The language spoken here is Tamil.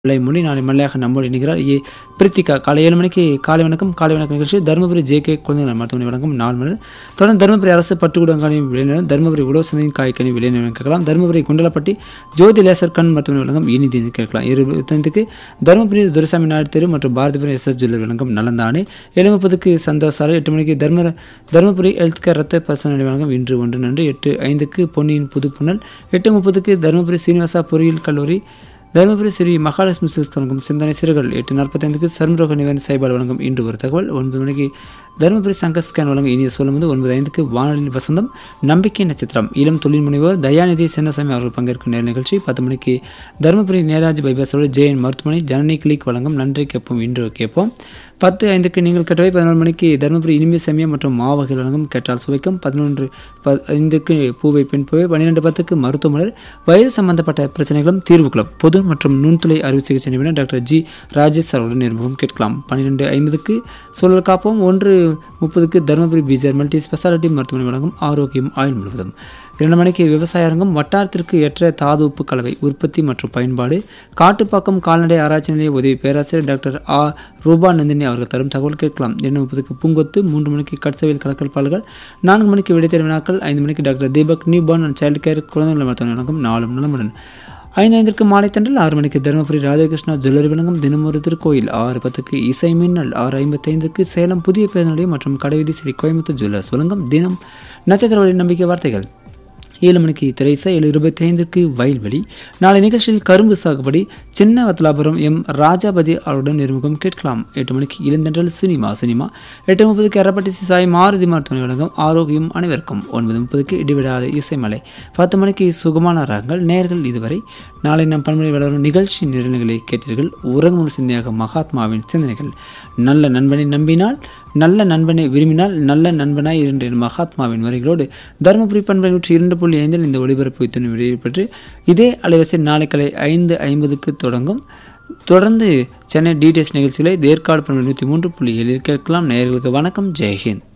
பிள்ளை முடி நாளை மல்லையாக நம்மோடு இணைகிறார் ஏ பிரித்திகா காலை ஏழு மணிக்கு காலை வணக்கம் காலை வணக்கம் நிகழ்ச்சி தருமபுரி ஜே கே குழந்தைகள் மருத்துவமனை வழங்கும் நாலு மணி தொடர்ந்து தருமபுரி அரசு பட்டுக்கூடங்காணி விளைநிலம் தருமபுரி உழவசந்தையின் காய்கனி விளைநிலம் கேட்கலாம் தருமபுரி குண்டலப்பட்டி ஜோதி லேசர் கண் மருத்துவமனை வழங்கும் இனிதி கேட்கலாம் இருபத்தைந்துக்கு தருமபுரி துரைசாமி நாயுடு தெரு மற்றும் பாரதிபுரம் எஸ் எஸ் ஜுவல்லர் வழங்கும் நலந்தானே ஏழு முப்பதுக்கு சந்தோஷாலை எட்டு மணிக்கு தர்ம தருமபுரி ஹெல்த் கேர் ரத்த பரிசோதனை வழங்கும் இன்று ஒன்று நன்று எட்டு ஐந்துக்கு பொன்னியின் புதுப்புணல் எட்டு முப்பதுக்கு தருமபுரி சீனிவாசா பொறியியல் கல்லூரி தருமபுரி ஸ்ரீ மகாலட்சுமி சில்ஸ் தொடங்கும் சிந்தனை சிறுகள் எட்டு நாற்பத்தைந்துக்கு சர்மரோக நிவாரண சைபால் வழங்கும் இன்று ஒரு தகவல் ஒன்பது மணிக்கு தருமபுரி சங்கர் ஸ்கேன் வழங்கும் இனிய சொல்லும்போது ஒன்பது ஐந்துக்கு வானொலி வசந்தம் நம்பிக்கை நட்சத்திரம் இளம் தொழில் முனைவோர் தயாநிதி சின்னசாமி அவர்கள் பங்கேற்கும் நேர நிகழ்ச்சி பத்து மணிக்கு தருமபுரி நேதாஜி பைபாஸோடு ஜெயன் மருத்துவமனை ஜனனி கிளிக் வழங்கும் நன்றி கேட்போம் இன்று கேட்போம் பத்து ஐந்துக்கு நீங்கள் கேட்டவை பதினொரு மணிக்கு தருமபுரி இனிமை செமியம் மற்றும் மாவகைகள் வழங்கும் கேட்டால் சுவைக்கும் பதினொன்று ப ஐந்துக்கு பூவை பெண் பூவை பன்னிரெண்டு பத்துக்கு மருத்துவமலர் வயது சம்பந்தப்பட்ட பிரச்சனைகளும் தீர்வுகளும் பொது மற்றும் நுண்துளை அறுவை சிகிச்சை நிபுணர் டாக்டர் ஜி ராஜேஷ் அவருடன் நேர்முகம் கேட்கலாம் பன்னிரெண்டு ஐம்பதுக்கு சூழல் காப்போம் ஒன்று முப்பதுக்கு தருமபுரி பிஜர் மல்டி ஸ்பெஷாலிட்டி மருத்துவமனை வழங்கும் ஆரோக்கியம் ஆயுள் முழுவதும் இரண்டு மணிக்கு விவசாய அரங்கம் வட்டாரத்திற்கு ஏற்ற தாது உப்பு கலவை உற்பத்தி மற்றும் பயன்பாடு காட்டுப்பாக்கம் கால்நடை ஆராய்ச்சி நிலைய உதவி பேராசிரியர் டாக்டர் ஆ ரூபா நந்தினி அவர்கள் தரும் தகவல் கேட்கலாம் இரண்டு முப்பதுக்கு பூங்கொத்து மூன்று மணிக்கு கட்சவையில் கலக்கல் பால்கள் நான்கு மணிக்கு விடைத்தேர்வு வினாக்கள் ஐந்து மணிக்கு doctor Deepak new born and child care குழந்தைகள் மருத்துவமனை வழங்கும் நாளும் நலமுடன் ஐந்து ஐந்திற்கு மாலை தண்டல் ஆறு மணிக்கு தருமபுரி ராதாகிருஷ்ணா ஜுவல்லரி வழங்கும் தினமொரு திருக்கோயில் ஆறு பத்துக்கு இசை மின்னல் ஆறு ஐம்பத்தைந்துக்கு சேலம் புதிய பேருந்து நிலையம் மற்றும் கடைவீதி ஸ்ரீ கோயம்புத்தூர் ஜுவல்லர்ஸ் வழங்கும் தினம் நட்சத்திர வழி நம்பிக்கை வார்த்தைகள் ஏழு மணிக்கு திரைசா ஏழு இருபத்தி ஐந்துக்கு வயல்வெளி நாளை நிகழ்ச்சியில் கரும்பு சாகுபடி சின்ன வத்தலாபுரம் எம் ராஜாபதி அவருடன் நேர்முகம் கேட்கலாம் எட்டு மணிக்கு இளந்தென்றல் சினிமா சினிமா எட்டு முப்பதுக்கு எரப்பட்டி சாய் மாருதி மருத்துவமனை வழங்கும் ஆரோக்கியம் அனைவருக்கும் ஒன்பது முப்பதுக்கு இடிவிடாத இசைமலை பத்து மணிக்கு சுகமான ராகங்கள் நேர்கள் இதுவரை நாளை நம் பன்முறை வளரும் நிகழ்ச்சி நிறநிலை கேட்டீர்கள் உறங்கும் சிந்தனையாக மகாத்மாவின் சிந்தனைகள் நல்ல நண்பனை நம்பினால் நல்ல நண்பனை விரும்பினால் நல்ல நண்பனாய் இரண்டு மகாத்மாவின் வரிகளோடு தருமபுரி பண்பை நூற்றி இரண்டு புள்ளி ஐந்தில் இந்த ஒளிபரப்பு துணை வெளியிடப்பட்டு இதே அலைவரிசை நாளை காலை ஐந்து ஐம்பதுக்கு தொடங்கும் தொடர்ந்து சென்னை டிடிஎஸ் நிகழ்ச்சிகளை தேர்காடு பண்பை நூற்றி மூன்று புள்ளி ஏழில் கேட்கலாம் நேயர்களுக்கு வணக்கம் ஜெய்ஹிந்த்